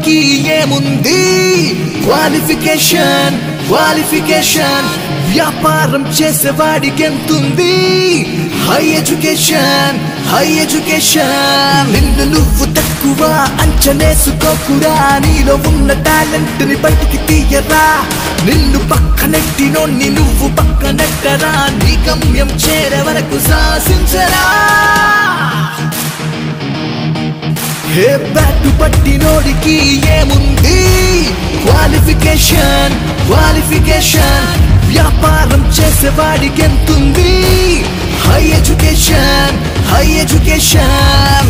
పట్టినోడికి ఏముంది qualification qualification వ్యాపారం చేసేవాడికి ఎంతుంది హై ఎడ్యుకేషన్ హై ఎడ్యుకేషన్ నిన్ను నువ్వు తక్కువ అంచనేసుకోకురా నీలో ఉన్న టాలెంట్ ని బయటికి తీయరా నిన్ను పక్కనెట్టినోన్ని నువ్వు పక్కనెట్టరా నీ గమ్యం చేరే వరకు శాసించరా హే బ్యాటు పట్టినోడికి ఏముంది క్వాలిఫికేషన్ క్వాలిఫికేషన్ వ్యాపారం చేసేవాడికి ఎంతుంది హై ఎడ్యుకేషన్ హై ఎడ్యుకేషన్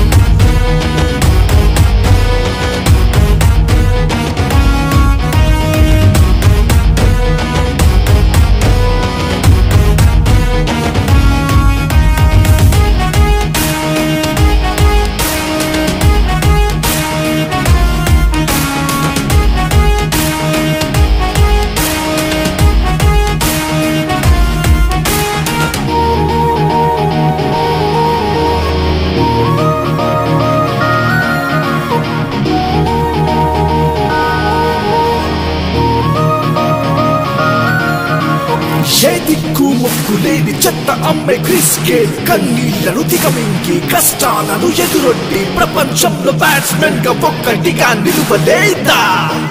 ఏ దిక్కు మొక్కు లేని చెత్త అమ్మే క్రిస్కే కన్నీళ్లను దిగమింగి కష్టాలను ఎదురొట్టి ప్రపంచంలో బ్యాట్స్మెన్ గా ఒక్కటిగా నిలువలేదా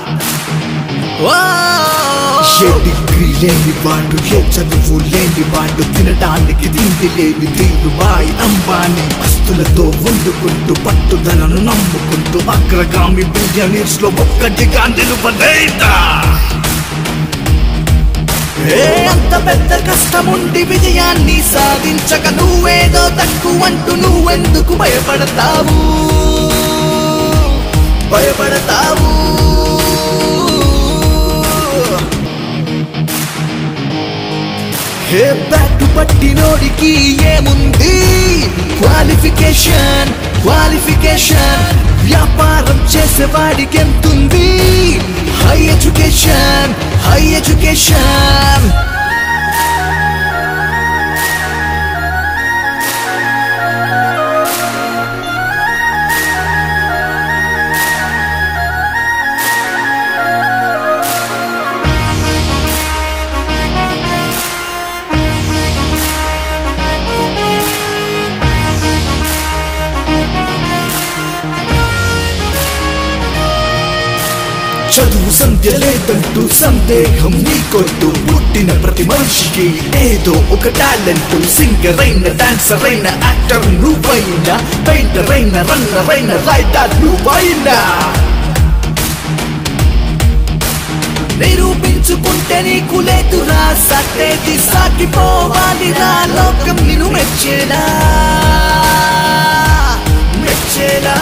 ఏ డిగ్రీ లేని వాడు ఏ చదువు లేని వాడు తినడానికి తిండి లేని దీరుబాయి అంబానీ వస్తులతో వండుకుంటూ పట్టుదలను నమ్ముకుంటూ అగ్రగామి బిలియనీర్స్ లో ఒక్కటిగా నిలువలేదా ఏ అంత పెద్ద కష్టముండి విజయాన్ని సాధించక నువ్వేదో తక్కువంటూ నువ్వెందుకు భయపడతావు భయపడతావు హే బ్యాటు పట్టినోడికి ఏముంది క్వాలిఫికేషన్ క్వాలిఫికేషన్ వ్యాపారం చేసేవాడికి ఎంతుంది హై ఎడ్యుకేషన్ హై ఎడ్యుకేషన్ చదువు సంధ్య లేదంటూ సందేహం నీకొద్దు పుట్టిన ప్రతి మనిషికి ఏదో ఒక టాలెంట్ సింగర్ అయిన డాన్సర్ అయిన యాక్టర్ నువ్వైనా పెయింటర్ అయిన రన్నర్ అయిన రైటర్ నువ్వైనా నిరూపించుకుంటే నీకు లేదురా సట్టేది సాగిపోవాలిరా లోకం నిన్ను మెచ్చేలా మెచ్చేలా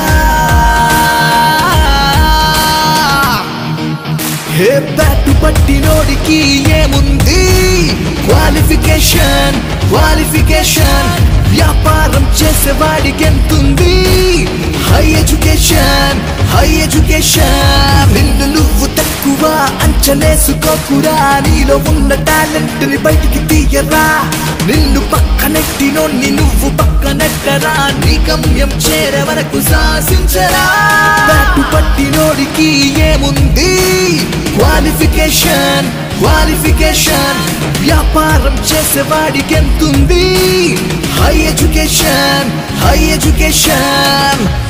హే బ్యాటు పట్టినోడికి ఏముంది క్వాలిఫికేషన్ క్వాలిఫికేషన్ వ్యాపారం చేసేవాడికి ఎంతుంది హై ఎడ్యుకేషన్ హై ఎడ్యుకేషన్ నిన్ను నువ్వు తక్కువ అంచనేసుకోకురా నీలో ఉన్న టాలెంట్ ని బయటికి తీయరా నిన్ను పక్కనెట్టినోన్ని నువ్వు పక్కనెట్టరా నీ గమ్యం చేరే వరకు శాసించరా బ్యాటు పట్టినోడికి ఏముంది క్వాలిఫికేషన్ క్వాలిఫికేషన్ వ్యాపారం చేసేవాడికి ఎంతుంది హై ఎడ్యుకేషన్ హై ఎడ్యుకేషన్